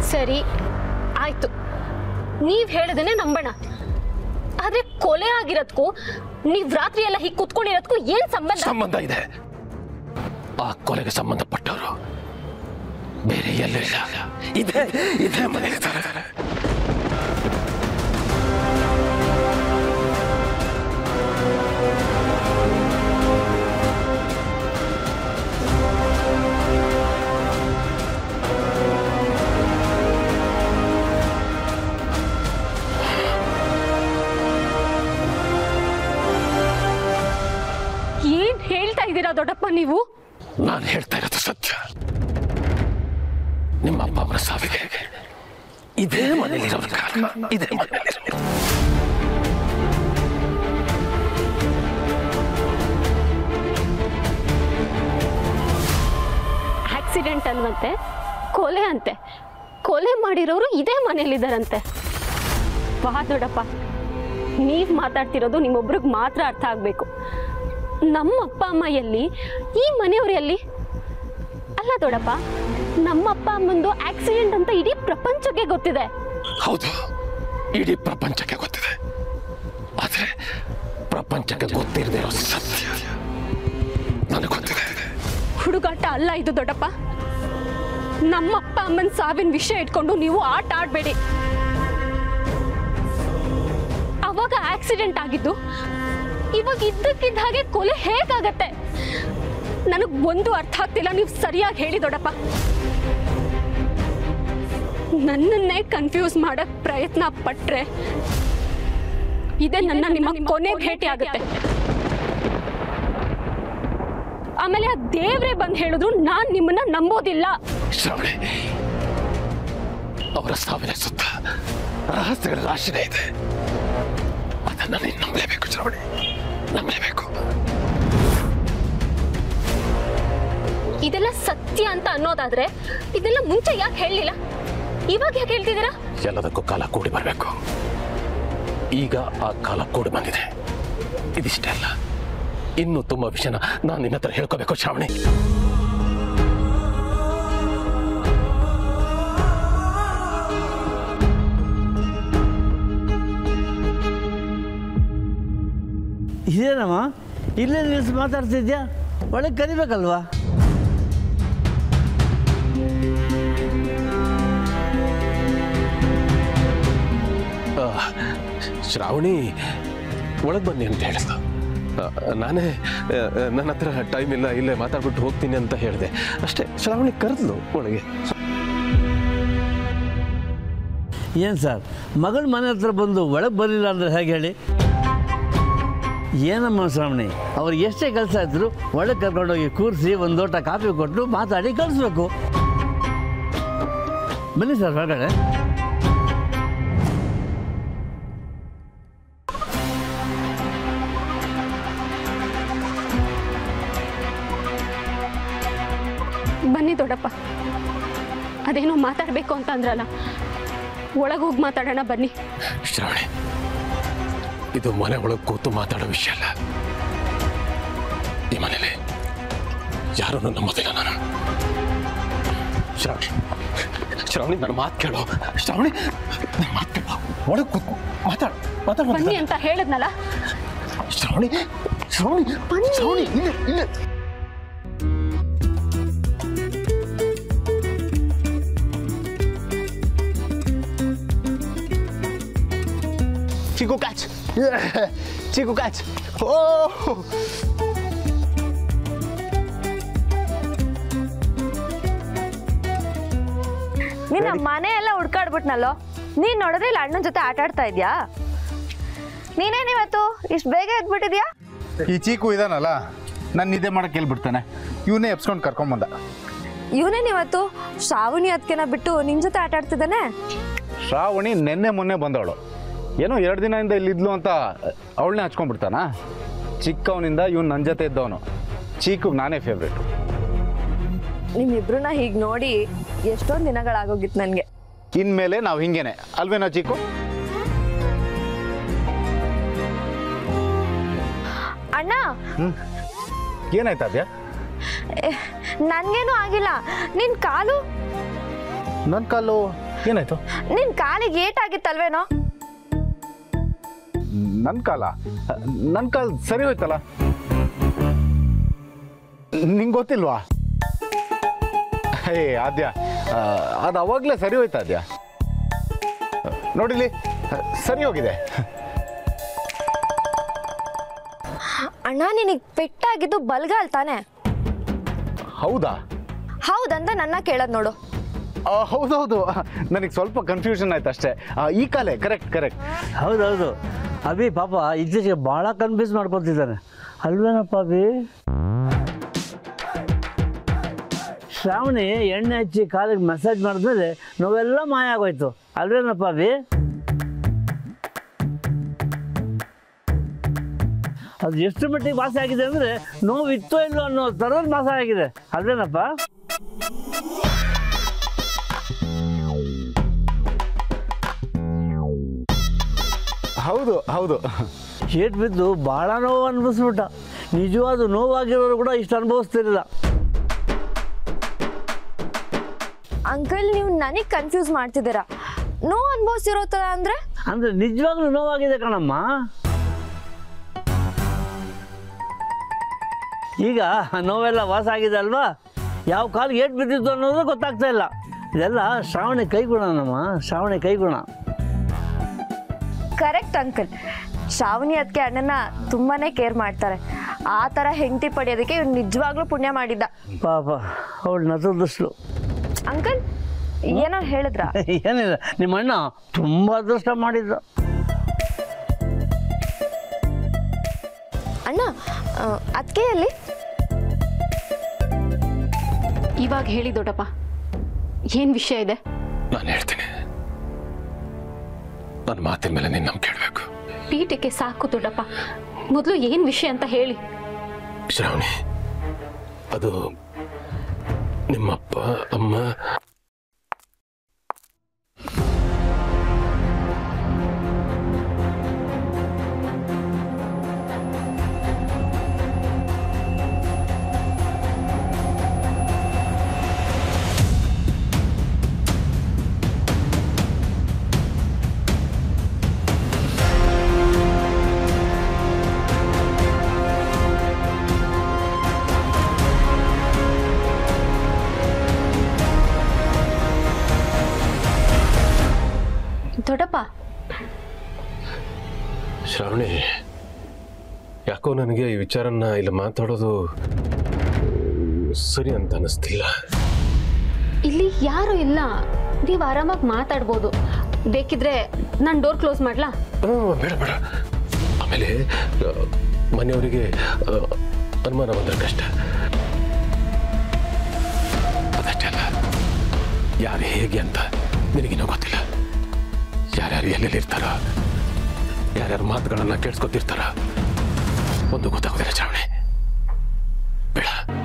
ಸರಿ ಆಯ್ತು ನೀವ್ ಹೇಳದನ್ನೇ ನಂಬೋಣ ಆದ್ರೆ ಕೊಲೆ ಆಗಿರೋದ್ಕು ನೀವ್ ರಾತ್ರಿ ಎಲ್ಲ ಹೀಗೆ ಕುತ್ಕೊಂಡಿರೋದ್ಕು ಏನ್ ಸಂಬಂಧ ಸಂಬಂಧ ಇದೆ ಆ ಕೊಲೆಗೆ ಸಂಬಂಧಪಟ್ಟವರು ಬೇರೆ ಎಲ್ಲೂ ಇಲ್ಲ ಇದೇ ಇದೇ ಮನೆಗಿದ್ದಾರೆ ಏನ್ ಹೇಳ್ತಾ ಇದ್ದೀರಾ ದೊಡ್ಡಪ್ಪ ನೀವು ನಾನು ಹೇಳ್ತಾ ಇರೋದು ಸತ್ಯ ನಿಮ್ಮ ಅಪ್ಪ ಅವರ ಸಾವಿಗೆ ಇದೇ ಮನೆಯಲ್ಲಿರೋರು ಕಾರಣ ಇದೇ ಮನೆಯಲ್ಲಿರೋರು ಆಕ್ಸಿಡೆಂಟ್ ಅಲ್ವಂತೆ ಕೊಲೆ ಅಂತೆ ಕೊಲೆ ಮಾಡಿರೋರು ಇದೇ ಮನೇಲಿದ್ದಾರಂತೆ ವಾ ದೊಡ್ಡಪ್ಪ ನೀವ್ ಮಾತಾಡ್ತಿರೋದು ನಿಮ್ಮೊಬ್ರಿಗೆ ಮಾತ್ರ ಅರ್ಥ ಆಗ್ಬೇಕು ನಮ್ಮ ಅಪ್ಪ ಅಮ್ಮ ಎಲ್ಲಿ ಈ ಮನೆಯವ್ರು ಎಲ್ಲಿ ಅಲ್ಲ ದೊಡ್ಡಪ್ಪ ನಮ್ಮ ಅಪ್ಪ ಅಮ್ಮಂದು ಆಕ್ಸಿಡೆಂಟ್ ಅಂತ ಇಡೀ ಪ್ರಪಂಚಕ್ಕೆ ಗೊತ್ತಿದೆ ಹೌದು ಇಡೀ ಪ್ರಪಂಚಕ್ಕೆ ಗೊತ್ತಿದೆ ಆದ್ರೆ ಪ್ರಪಂಚಕ್ಕೆ ಗೊತ್ತಿರದೇ ಇರೋ ಸತ್ಯ ನನಗೆ ಗೊತ್ತಿದೆ ಹುಡುಗಾಟ ಅಲ್ಲ ಇದು ದೊಡ್ಡಪ್ಪ ನಮ್ಮ ಅಪ್ಪ ಅಮ್ಮನ ಸಾವಿನ ವಿಷಯ ಇಟ್ಕೊಂಡು ನೀವು ಆಟ ಆಡಬೇಡಿ ಅವಾಗ ಆಕ್ಸಿಡೆಂಟ್ ಆಗಿದ್ದು ಇವಾಗ ಇದ್ದಕ್ಕಿದ್ದ ಹಾಗೆ ಕೊಲೆ ಹೇಗಾಗತ್ತೆ ನನಗ್ ಒಂದು ಅರ್ಥ ಆಗ್ತಿಲ್ಲ ನೀವು ಸರಿಯಾಗಿ ಹೇಳಿ ದೊಡ್ಡಪ್ಪ ನನ್ನನ್ನೇ ಕನ್ಫ್ಯೂಸ್ ಮಾಡಕ್ ಪ್ರಯತ್ನ ಪಟ್ರೆ ಇದೇ ನನ್ನ ನಿಮ್ಮ ಕೊನೆ ಭೇಟಿ ಆಗುತ್ತೆ ಆಮೇಲೆ ಆ ದೇವ್ರೆ ಬಂದು ಹೇಳಿದ್ರು ನಾನ್ ನಿಮ್ಮನ್ನ ನಂಬೋದಿಲ್ಲ ಶ್ರಾವಣಿ ಅವರ ಸಾವಿನ ಸುತ್ತ ರಹಸ್ಯಗಳ ರಾಶಿನೇ ಇದೆ ಅದನ್ನ ನೀನು ನಂಬಲೇಬೇಕು ಶ್ರಾವಣಿ ನಂಬಲೇಬೇಕು ಇದೆಲ್ಲ ಸತ್ಯ ಅಂತ ಅನ್ನೋದಾದ್ರೆ ಇದೆಲ್ಲ ಮುಂಚೆ ಯಾಕೆ ಹೇಳಲಿಲ್ಲ ಇವಾಗ ಯಾಕೆ ಹೇಳ್ತಿದ್ದೀರಾ ಎಲ್ಲದಕ್ಕೂ ಕಾಲ ಕೂಡಿ ಬರಬೇಕು ಈಗ ಆ ಕಾಲ ಕೂಡಿ ಬಂದಿದೆ ಇದಿಷ್ಟೇ ಅಲ್ಲ ಇನ್ನು ತುಂಬಾ ವಿಷಯನ ನಾನು ನಿನ್ನ ಹತ್ರ ಹೇಳ್ಕೋಬೇಕು ಶ್ರಾವಣಿ ಇದೇನಮ್ಮ ಇಲ್ಲೇ ನಿಲ್ಲಿಸಿ ಮಾತಾಡ್ತಿದ್ಯಾ ಒಳಗೆ ಕರಿಬೇಕಲ್ವಾ ಆ, ಶ್ರಾವಣಿ ಒಳಗೆ ಬನ್ನಿ ಅಂತ ಹೇಳಿದ ನಾನೇ ಆ, ನನ್ನ ಹತ್ರ ಟೈಮ್ ಇಲ್ಲ ಇಲ್ಲೇ ಮಾತಾಡ್ಬಿಟ್ಟು ಹೋಗ್ತೀನಿ ಅಂತ ಹೇಳಿದೆ ಅಷ್ಟೇ ಶ್ರಾವಣಿ ಕರೆದ್ಲು ಒಳಗೆ ಏನು ಸರ್ ಮಗಳ ಮನೆ ಹತ್ರ ಬಂದು ಒಳಗೆ ಬರಲಿಲ್ಲ ಅಂದರೆ ಹೇಗೆ ಹೇಳಿ ಏನಮ್ಮ ಶ್ರಾವಣಿ ಅವ್ರಿಗೆ ಎಷ್ಟೇ ಕೆಲಸ ಇದ್ರು ಒಳಗೆ ಕರ್ಕೊಂಡೋಗಿ ಕೂರಿಸಿ ಒಂದು ಲೋಟ ಕಾಫಿ ಕೊಟ್ಟು ಮಾತಾಡಿ ಕಳಿಸ್ಬೇಕು ಬನ್ನಿ ಸರ್ ಹೊರಗಡೆ ಬನ್ನಿ ದೊಡ್ಡಪ್ಪ ಅದೇನೋ ಮಾತಾಡಬೇಕು ಅಂತ ಅಂದ್ರಲ್ಲ ಒಳಗೆ ಹೋಗಿ ಮಾತಾಡೋಣ ಬನ್ನಿ ಶ್ರಾವಣಿ ಇದು ಮನೆ ಒಳಗೆ ಕೂತು ಮಾತಾಡೋ ವಿಷಯ ಅಲ್ಲ ಈ ಮನೇಲಿ ಯಾರನ್ನು ನಂಬೋದಿಲ್ಲ ನಾನು ಶ್ರಾವಣಿ ಶ್ರಾವಣಿ ನನ್ನ ಮಾತು ಕೇಳು ಶ್ರಾವಣಿ ನನ್ನ ಮಾತು ಕೇಳು ಒಳಗೆ ಕೂತು ಮಾತಾಡ ಬನ್ನಿ ಮಾತಾಡ ಅಂತ ಹೇಳಿದ್ನಲ್ಲ ಶ್ರಾವಣಿ ಶ್ರಾವಣಿ ಬನ್ನಿ. ಶ್ರಾವಣಿ ಇಲ್ಲ ಇಲ್ಲ Chico catch. Yeah. Chico catch. Oh. ನಿನ್ನ ಮನೆ ಎಲ್ಲ ಹುಡ್ಕಾಡ್ಬಿಟ್ನಲ್ಲೋ ನೀನ್ ನೋಡಿದ್ರೆ ಇಲ್ಲಿ ಅಣ್ಣನ ಜೊತೆ ಆಟ ಆಡ್ತಾ ಇದ್ಯಾ ನೀನೇನಿವತ್ತು ಇಷ್ಟು ಬೇಗ ಎದ್ಬಿಟ್ಟಿದ್ಯಾ ಈ ಚೀಕು ಇದಾನಲ್ಲ ನಾನು ನಿದ್ದೆ ಮಾಡಕ್ಕೆ ಹೇಳ್ಬಿಡ್ತಾನೆ ಇವನೇ ಎಪ್ಸ್ಕೊಂಡು ಕರ್ಕೊಂಬಂದ ಇವನೇನಿವತ್ತು ಶ್ರಾವಣಿ ಅದಕ್ಕೆನ ಬಿಟ್ಟು ನಿನ್ ಜೊತೆ ಆಟ ಆಡ್ತಿದ್ದಾನೆ ಶ್ರಾವಣಿ ನೆನ್ನೆ ಮೊನ್ನೆ ಬಂದವಳು ಏನೋ ಎರಡು ದಿನದಿಂದ ಇಲ್ಲಿದ್ಲು ಅಂತ ಅವಳನ್ನೇ ಹಚ್ಕೊಂಡ್ಬಿಡ್ತಾನ ಚಿಕ್ಕವನಿಂದ ಇವ್ನು ನನ್ನ ಜೊತೆ ಇದ್ದವನು ಚೀಕಿಗೆ ನಾನೇ ಫೇವ್ರೇಟು ನಿಮ್ಮಿಬ್ರನ್ನ ಹೀಗೆ ನೋಡಿ ಎಷ್ಟೊಂದು ದಿನಗಳಾಗೋಗಿತ್ತು ನನಗೆ ಇನ್ಮೇಲೆ ನಾವು ಹಿಂಗೇನೆ ಅಲ್ವೇನೋ ಚೀಕು ಅಣ್ಣ ಏನಾಯ್ತು ಅದ್ಯಾ ನನ್ಗೇನು ಆಗಿಲ್ಲ ನಿನ್ ಕಾಲು ನನ್ನ ಕಾಲು ಏನಾಯ್ತು ನಿನ್ ಕಾಲಿಗೆ ಏಟಾಗಿತ್ತಲ್ವೇನೋ ನನ್ನ ಕಾಲ ನನ್ನ ಕಾಲ ಸರಿ ಹೋಯ್ತಲ್ಲ ನಿಂಗೆ ಗೊತ್ತಿಲ್ವಾ ಹೇ ಆದ್ಯ ಆ, ಅದು ಅವಾಗಲೇ ಸರಿ ಹೋಯ್ತಾ ಆದ್ಯ ನೋಡಿಲಿ ಸರಿ ಹೋಗಿದೆ ಅಣ್ಣ ನಿನಗ್ ಪೆಟ್ಟಾಗಿದ್ದು ಬಲ್ಗಾಲ್ ತಾನೆ ಹೌದಾ ಹೌದಂತ ನನ್ನ ಕೇಳದ್ ನೋಡು ಆ, ಹೌದೌದು ನನಗೆ ಸ್ವಲ್ಪ ಕನ್ಫ್ಯೂಷನ್ ಆಯ್ತು ಅಷ್ಟೇ ಆ, ಈ ಕಾಲೇ ಕರೆಕ್ಟ್ ಕರೆಕ್ಟ್ ಹೌದೌದು ಅಭಿ ಪಾಪ ಇತ್ತೀಚೆಗೆ ಭಾಳ ಕನ್ಫ್ಯೂಸ್ ಮಾಡ್ಕೊತಿದ್ದಾನೆ ಅಲ್ವೇನಪ್ಪ ಅಭಿ ಶ್ರಾವಣಿ ಎಣ್ಣೆ ಹಚ್ಚಿ ಕಾಲಿಗೆ ಮಸಾಜ್ ಮಾಡಿದ್ಮೇಲೆ ನೋವೆಲ್ಲ ಮಾಯ ಆಗೋಯ್ತು ಅಲ್ವೇನಪ್ಪ ಅಭಿ ಅದು ಎಷ್ಟು ಮಟ್ಟಿಗೆ ವಾಸ ಆಗಿದೆ ಅಂದರೆ ನೋವು ಇತ್ತೋ ಇಲ್ಲೋ ಅನ್ನೋ ಥರದ ವಾಸ ಆಗಿದೆ ಅಲ್ವೇನಪ್ಪ ಹೌದು ಹೌದು ಏಟ್ ಬಿದ್ದು ಭಾಳ ನೋವು ಅನ್ಭವಿಸ್ಬಿಟ್ಟ ನಿಜವಾದ ನೋವಾಗಿರೋರು ಕೂಡ ಇಷ್ಟು ಅನುಭವಿಸ್ತಿರಲಿಲ್ಲ ಅಂಕಲ್ ನೀವು ನನಗ್ ಕನ್ಫ್ಯೂಸ್ ಮಾಡ್ತಿದ್ದೀರಾ ನೋ ಅನ್ಭವಿಸಿರೋ ಥರ ಅಂದ್ರೆ ಅಂದರೆ ನಿಜವಾಗ್ಲೂ ನೋವಾಗಿದೆ ಕಣಮ್ಮ ಈಗ ನೋವೆಲ್ಲ ವಾಸ ಆಗಿದೆ ಅಲ್ವಾ ಯಾವ ಕಾಲಿಗೆ ಏಟ್ ಬಿದ್ದಿತ್ತು ಅನ್ನೋದು ಗೊತ್ತಾಗ್ತಾ ಇಲ್ಲ ಇದೆಲ್ಲ ಶ್ರಾವಣಿ ಕೈಗುಣನಮ್ಮ ಶ್ರಾವಣಿ ಕೈಗುಣ ಕರೆಕ್ಟ್ ಅಂಕಲ್ ಶ್ರಾವಣಿ ಅದಕ್ಕೆ ಅಣ್ಣನ ತುಂಬಾನೇ ಕೇರ್ ಮಾಡ್ತಾರೆ ಆ ಥರ ಹೆಂಡತಿ ಪಡೆಯೋದಕ್ಕೆ ಇವ್ನು ನಿಜವಾಗ್ಲೂ ಪುಣ್ಯ ಮಾಡಿದ್ದ ಪಾಪ ಅವಳು ನತದೃಷ್ಟಲು ಅಂಕಲ್ ಏನೋ ಹೇಳಿದ್ರ ಏನಿಲ್ಲ ನಿಮ್ಮ ಅಣ್ಣ ತುಂಬ ಅದೃಷ್ಟ ಮಾಡಿದ್ದ ಅಣ್ಣ ಅದಕ್ಕೆ ಅಲ್ಲಿ ಇವಾಗ ಹೇಳಿ ದೊಡ್ಡಪ್ಪ ಏನು ವಿಷಯ ಇದೆ ನಾನು ಹೇಳ್ತೀನಿ ನನ್ನ ಮಾತಿನ ಮೇಲೆ ನೀನು ನಂಬಿಕೆ ಇಡಬೇಕು ತೀಟೆಗೆ ಸಾಕು ದೊಡ್ಡಪ್ಪ ಮೊದಲು ಏನು ವಿಷಯ ಅಂತ ಹೇಳಿ ಶ್ರಾವಣಿ ಅದು ನಿಮ್ಮಪ್ಪ ಅಮ್ಮ ದೊಡ್ಡಪ್ಪ ಶ್ರಾವಣಿ ಯಾಕೋ ನನಗೆ ಈ ವಿಚಾರನ ಇಲ್ಲಿ ಮಾತಾಡೋದು ಸರಿ ಅಂತ ಅನಿಸ್ತಿಲ್ಲ ಇಲ್ಲಿ ಯಾರು ಇಲ್ಲ ನೀವು ಆರಾಮಾಗಿ ಮಾತಾಡ್ಬೋದು ಬೇಕಿದ್ರೆ ನಾನು ಡೋರ್ ಕ್ಲೋಸ್ ಮಾಡ್ಲಾ ಆ, ಬೇಡ ಬೇಡ ಆಮೇಲೆ ಆ, ಮನೆಯವರಿಗೆ ಆ, ಅನುಮಾನ ಬಂದ್ರೆ ಕಷ್ಟ ಅದಷ್ಟೇ ಅಲ್ಲ ಯಾರು ಹೇಗೆ ಅಂತ ನಿನಗಿನ್ನೂ ಗೊತ್ತಿಲ್ಲ ಯಾರ್ಯಾರು ಎಲ್ಲೆಲ್ಲಿ ಇರ್ತಾರ ಯಾರ್ಯಾರ ಮಾತುಗಳನ್ನ ಕೇಳಿಸ್ಕೊತಿರ್ತಾರ ಒಂದು ಗೊತ್ತಾಗೋದಿಲ್ಲ ಚಾವಣಿ ಬೇಡ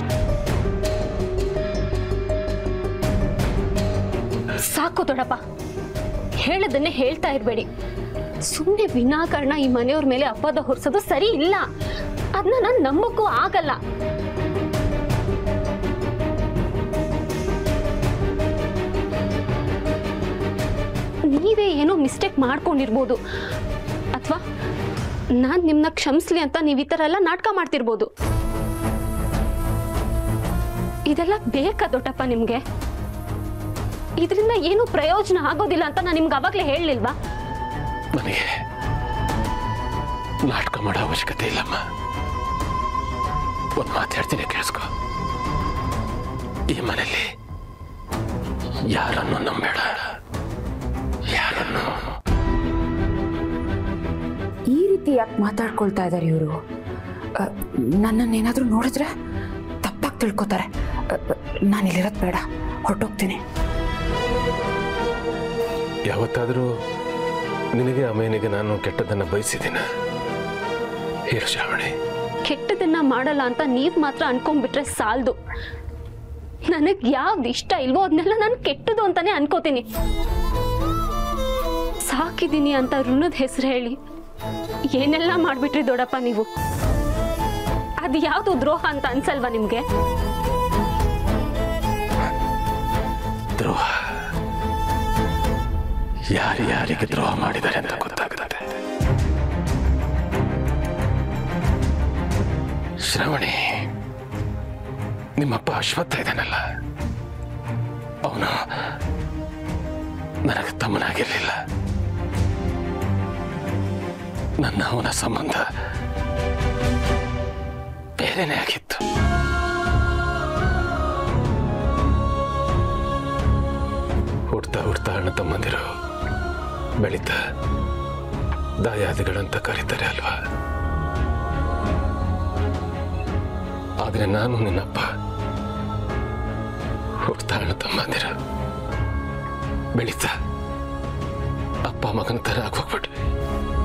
ಸಾಕು ದೊಡ್ಡಪ್ಪ ಹೇಳದನ್ನೇ ಹೇಳ್ತಾ ಇರಬೇಡಿ ಸುಮ್ಮನೆ ವಿನಾಕಾರಣ ಈ ಮನೆಯವ್ರ ಮೇಲೆ ಅಪವಾದ ಹೊರಿಸೋದು ಸರಿ ಇಲ್ಲ ಅದನ್ನ ನಾನು ನಂಬಕ್ಕೂ ಆಗಲ್ಲ ನೀವೇ ಏನೋ ಮಿಸ್ಟೇಕ್ ಮಾಡ್ಕೊಂಡಿರ್ಬೋದು ಅಥವಾ ನಾನು ನಿಮ್ಮನ್ನ ಕ್ಷಮಿಸ್ಲಿ ಅಂತ ನೀವು ಈ ಥರ ಎಲ್ಲ ನಾಟಕ ಮಾಡ್ತಿರ್ಬೋದು ಇದೆಲ್ಲ ಬೇಕಾ ದೊಡ್ಡಪ್ಪ ನಿಮಗೆ ಇದರಿಂದ ಏನು ಪ್ರಯೋಜನ ಆಗೋದಿಲ್ಲ ಅಂತ ನಾನು ನಿಮ್ಗೆ ಅವಾಗಲೇ ಹೇಳಲಿಲ್ವಾ ನನಗೆ ನಾಟಕ ಮಾಡೋ ಅವಶ್ಯಕತೆ ಇಲ್ಲಮ್ಮ ಒಂದು ಮಾತು ಹೇಳ್ತೀನಿ ಕೇಳಿಸ್ಕೊ ಈ ಮನೆಯಲ್ಲಿ ಯಾರನ್ನು ನಂಬೇಡ ಯಾರನ್ನು ಈ ರೀತಿ ಯಾಕೆ ಮಾತಾಡ್ಕೊಳ್ತಾ ಇದ್ದಾರೆ ಇವರು ನನ್ನನ್ನೇನಾದರೂ ನೋಡಿದ್ರೆ ತಪ್ಪಾಗಿ ತಿಳ್ಕೊತಾರೆ ನಾನು ಇಲ್ಲಿರೋದು ಬೇಡ ಹೊರಟೋಗ್ತೀನಿ ಯಾವತ್ತಾದರೂ ನಿನಗೆ ಅಮೇನಿಗೆ ನಾನು ಕೆಟ್ಟದನ್ನು ಬಯಸಿದ್ದೀನ ಹೇಳು ಶ್ರಾವಣಿ ಕೆಟ್ಟದನ್ನ ಮಾಡಲ್ಲ ಅಂತ ನೀವು ಮಾತ್ರ ಅನ್ಕೊಂಡ್ಬಿಟ್ರೆ ಸಾಲದು ನನಗೆ ಯಾವ್ದು ಇಷ್ಟ ಇಲ್ವೋ ಅದನ್ನೆಲ್ಲ ನಾನು ಕೆಟ್ಟದು ಅಂತಾನೆ ಅನ್ಕೋತೀನಿ ಸಾಕಿದ್ದೀನಿ ಅಂತ ಋಣದ ಹೆಸರು ಹೇಳಿ ಏನೆಲ್ಲ ಮಾಡ್ಬಿಟ್ರಿ ದೊಡ್ಡಪ್ಪ ನೀವು ಅದು ಯಾವುದು ದ್ರೋಹ ಅಂತ ಅನ್ಸಲ್ವಾ ನಿಮ್ಗೆ ದ್ರೋಹ ಯಾರು ಯಾರಿಗೆ ದ್ರೋಹ ಮಾಡಿದ್ದಾರೆ ಅಂತ ಗೊತ್ತಾಗುತ್ತೆ ಶ್ರವಣಿ ನಿಮ್ಮಪ್ಪ ಅಶ್ವತ್ಥ ಇದ್ದಾನಲ್ಲ ಅವನು ನನಗೆ ತಮ್ಮನಾಗಿರ್ಲಿಲ್ಲ ನನ್ನ ಅವನ ಸಂಬಂಧ ಬೇರೆನೇ ಆಗಿತ್ತು ಹುಡ್ತಾ ಹುಡ್ತಾ ಅಣ್ಣ ತಮ್ಮಂದಿರು ಬೆಳೀತಾ ದಾಯಾದಿಗಳಂತ ಕರೀತಾರೆ ಅಲ್ವಾ ಆದ್ರೆ ನಾನು ನಿನ್ನಪ್ಪ ಹುಡ್ತಾ ಅಣ್ಣ ತಮ್ಮಂದಿರು ಬೆಳೀತಾ ಅಪ್ಪ ಮಗನ ಥರ ಆಗೋಗ್ಬಿಟ್ವಿ